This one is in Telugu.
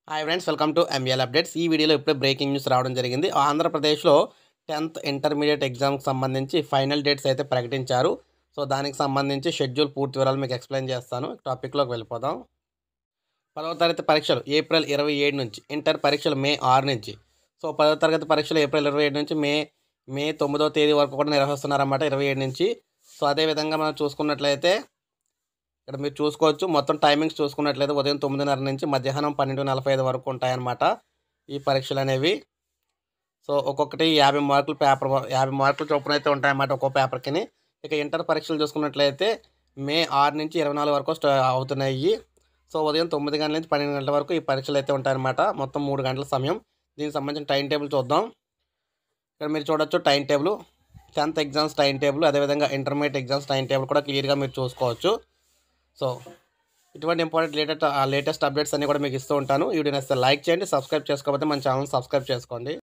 hi friends welcome to ML updates ఈ వీడియోలో ఇప్పుడే బ్రేకింగ్ న్యూస్ రావడం జరిగింది ఆంధ్రప్రదేశ్లో టెన్త్ ఇంటర్మీడియట్ ఎగ్జామ్కి సంబంధించి ఫైనల్ డేట్స్ అయితే ప్రకటించారు సో దానికి సంబంధించి షెడ్యూల్ పూర్తి వివరాలు మీకు ఎక్స్ప్లెయిన్ చేస్తాను టాపిక్లోకి వెళ్ళిపోదాం పదవ తరగతి పరీక్షలు ఏప్రిల్ ఇరవై ఏడు నుంచి ఇంటర్ పరీక్షలు మే ఆరు నుంచి సో పదవ తరగతి పరీక్షలు ఏప్రిల్ ఇరవై ఏడు నుంచి మే మే తొమ్మిదవ తేదీ వరకు కూడా నిర్వహిస్తున్నారన్నమాట ఇరవై ఏడు నుంచి సో అదేవిధంగా మనం చూసుకున్నట్లయితే ఇక్కడ మీరు చూసుకోవచ్చు మొత్తం టైమింగ్స్ చూసుకున్నట్లయితే ఉదయం తొమ్మిదిన్నర నుంచి మధ్యాహ్నం పన్నెండు నలభై ఐదు వరకు ఉంటాయన్నమాట ఈ పరీక్షలు అనేవి సో ఒక్కొక్కటి యాభై మార్కులు పేపర్ యాభై మార్కులు చొప్పున అయితే ఉంటాయన్నమాట ఒక్కో పేపర్కి ఇక ఇంటర్ పరీక్షలు చూసుకున్నట్లయితే మే ఆరు నుంచి ఇరవై నాలుగు వరకు స్టా అవుతున్నాయి సో ఉదయం తొమ్మిది గంటల నుంచి పన్నెండు గంటల వరకు ఈ పరీక్షలు అయితే ఉంటాయన్నమాట మొత్తం మూడు గంటల సమయం దీనికి సంబంధించిన టైం టేబుల్ చూద్దాం ఇక్కడ మీరు చూడొచ్చు time table tenth exams time table అదేవిధంగా ఇంటర్మీడియట్ ఎగ్జామ్స్ టైం టేబుల్ కూడా క్లియర్గా మీరు చూసుకోవచ్చు సో ఇటువంటి ఇంపార్టెంట్ లేటెస్ట్ లేటెస్ట్ అప్డేట్స్ అన్ని కూడా మీకు ఇస్తూ ఉంటాను ఈ వీడియో నచ్చితే లైక్ చేయండి సబ్స్క్రైబ్ చేసుకోకపోతే మన ఛానల్ సబ్స్క్రైబ్ చేసుకోండి